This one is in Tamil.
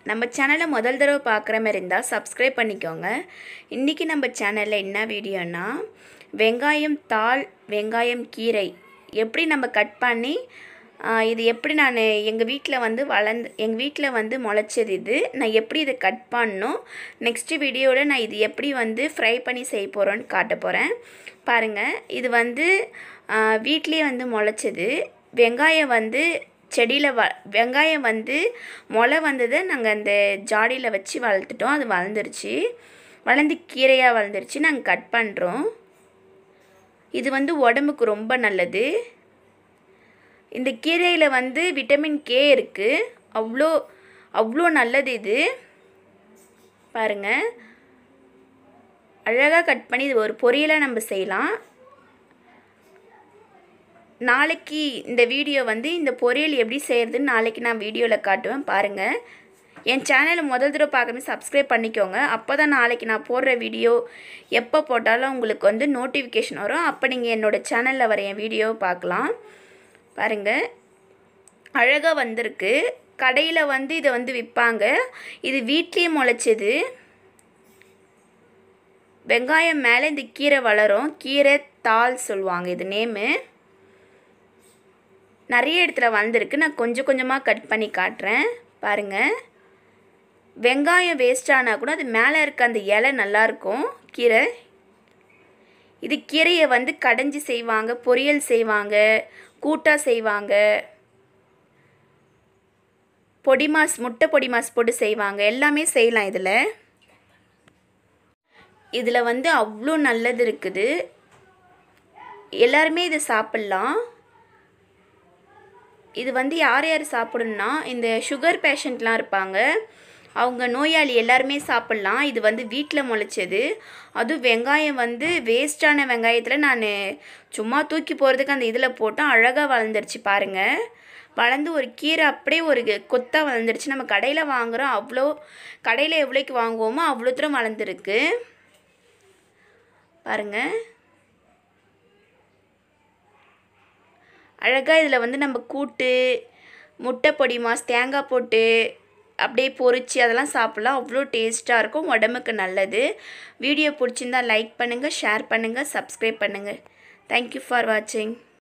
நம்ம சேனலை முதல் தடவை பார்க்குற மாதிரி இருந்தால் சப்ஸ்கிரைப் பண்ணிக்கோங்க இன்றைக்கி நம்ம சேனலில் என்ன வீடியோனா வெங்காயம் தாள் வெங்காயம் கீரை எப்படி நம்ம கட் பண்ணி ஆ, இது எப்படி நான் எங்கள் வீட்டில் வந்து வளர்ந்து எங்கள் வீட்டில் வந்து முளைச்சது இது நான் எப்படி இதை கட் பண்ணணும் நெக்ஸ்ட்டு வீடியோவில் நான் இது எப்படி வந்து ஃப்ரை பண்ணி செய்ய போகிறோன்னு காட்ட போகிறேன் பாருங்கள் இது வந்து ஆ, வீட்லேயே வந்து முளைச்சது வெங்காயம் வந்து செடியில் வ வெங்காயம் வந்து முளை வந்ததை நாங்கள் அந்த ஜாடியில் வச்சு வளர்த்துட்டோம் அது வளர்ந்துருச்சு வளர்ந்து கீரையாக வளர்ந்துருச்சு நாங்கள் கட் பண்ணுறோம் இது வந்து உடம்புக்கு ரொம்ப நல்லது இந்த கீரையில் வந்து விட்டமின் கே இருக்குது அவ்வளோ அவ்வளோ நல்லது இது பாருங்கள் அழகாக கட் பண்ணி இது ஒரு பொரியலாக நம்ம செய்யலாம் நாளைக்கு இந்த வீடியோ வந்து இந்த பொரியல் எப்படி செய்கிறதுன்னு நாளைக்கு நான் வீடியோவில் காட்டுவேன் பாருங்கள் என் சேனலை முதல் தடவை பார்க்கணும் சப்ஸ்கிரைப் பண்ணிக்கோங்க அப்போ தான் நாளைக்கு நான் போடுற வீடியோ எப்போ போட்டாலும் உங்களுக்கு வந்து நோட்டிஃபிகேஷன் வரும் அப்போ நீங்கள் என்னோடய சேனலில் வர என் வீடியோவை பார்க்கலாம் பாருங்கள் அழகாக வந்திருக்கு கடையில் வந்து இதை வந்து விற்பாங்க இது வீட்லேயே முளைச்சது வெங்காயம் மேலே இந்த கீரை வளரும் கீரை தாள் சொல்லுவாங்க இது நேமு நிறைய இடத்துல வந்திருக்கு நான் கொஞ்சம் கொஞ்சமாக கட் பண்ணி காட்டுறேன் பாருங்கள் வெங்காயம் வேஸ்ட் ஆனால் கூட அது மேலே இருக்க அந்த இலை நல்லாயிருக்கும் கீரை இது கீரையை வந்து கடைஞ்சி செய்வாங்க பொரியல் செய்வாங்க கூட்டாக செய்வாங்க பொடி மாஸ் முட்டை பொடி மாஸ் போட்டு செய்வாங்க எல்லாமே செய்யலாம் இதில் இதில் வந்து அவ்வளோ நல்லது இருக்குது எல்லாருமே இதை சாப்பிட்லாம் இது வந்து யார் யார் சாப்பிடணும்னா இந்த சுகர் பேஷண்ட்லாம் இருப்பாங்க அவங்க நோயாளி எல்லாருமே சாப்பிட்லாம் இது வந்து வீட்டில் முளைச்சது அதுவும் வெங்காயம் வந்து வேஸ்ட்டான வெங்காயத்தில் நான் சும்மா தூக்கி போகிறதுக்கு அந்த இதில் போட்டோம் அழகாக வளர்ந்துருச்சு பாருங்கள் வளர்ந்து ஒரு கீரை அப்படியே ஒரு கொத்தாக வளர்ந்துருச்சு நம்ம கடையில் வாங்குகிறோம் அவ்வளோ கடையில் எவ்வளோக்கு வாங்குவோமோ அவ்வளோ தூரம் வளர்ந்துருக்கு பாருங்கள் அழகாக இதில் வந்து நம்ம கூட்டு முட்டை பொடி மாஸ் தேங்காய் போட்டு அப்படியே பொரிச்சு அதெல்லாம் சாப்பிட்லாம் அவ்வளோ டேஸ்ட்டாக இருக்கும் உடம்புக்கு நல்லது வீடியோ பிடிச்சிருந்தா லைக் பண்ணுங்கள் ஷேர் பண்ணுங்கள் சப்ஸ்கிரைப் பண்ணுங்கள் தேங்க்யூ ஃபார் வாட்சிங்